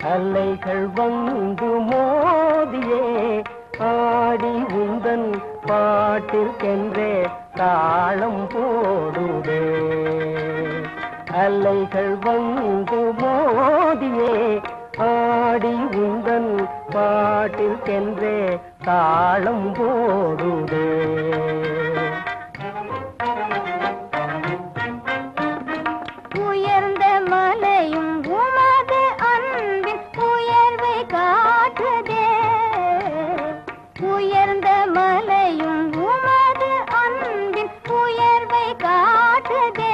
அலைகள் வந்து மோதியே ஆடி உந்தன் பாட்டிற்கென்றே தாளம் போடுதே அலைகள் வந்து மோதியே ஆடி உந்தன் பாட்டிற்கென்றே தாளம் போடுதே உயர்ந்த மலையும் உமது அன்பின் உயர்வை காட்டுதே உயர்ந்த மலையும் உமது அன்பின் உயர்வை காட்டுதே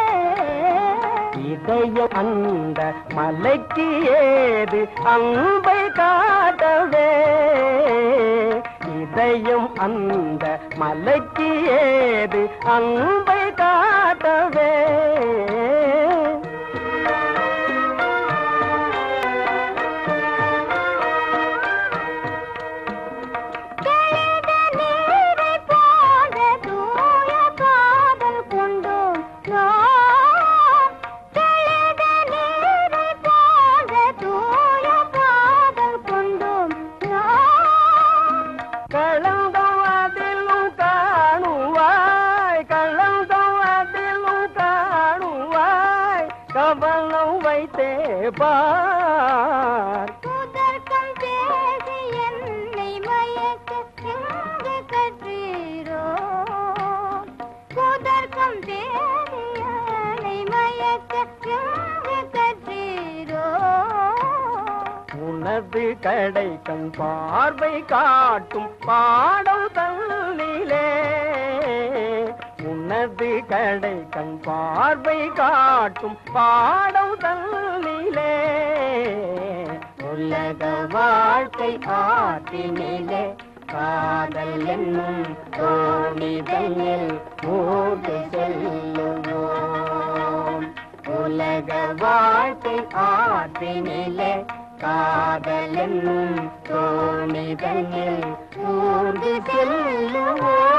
இதயம் அந்த மலைக்கு ஏது அன்பை காட்டவே இதயம் அந்த மலைக்கு ஏது அன்பை காட்டவே தெளிந்த நீரைப் போன்ற தூய காதல் கொண்டோம் நாம். தெளிந்த நீரைப் போன்ற தூய காதல் கொண்டோம் நாம். கலந்தம் அதிலும் காணுவாய் கலந்தம் அதிலும் காணுவாய் கவனம் வைத்தே பார் புதர்க்கம் பேசி என்னை மயக்க எங்கு கற்றீரோ புதர்க்கம் பேசி என்னை மயக்க எங்கு கற்றீரோ உனது கடை கண் பார்வை காட்டும் பாடம் தள்ளிலே உனது கடை கண் பார்வை காட்டும் பாடம் தள்ளிலே உலக வாழ்க்கை ஆற்றினிலே காதல் என்னும் தோணிதனில் மூடு செல்லுவோம் உலக வாழ்க்கை ஆற்றினிலே காதல் என்னும் தோணிதனில் ஊர்ந்து செல்லுவோம்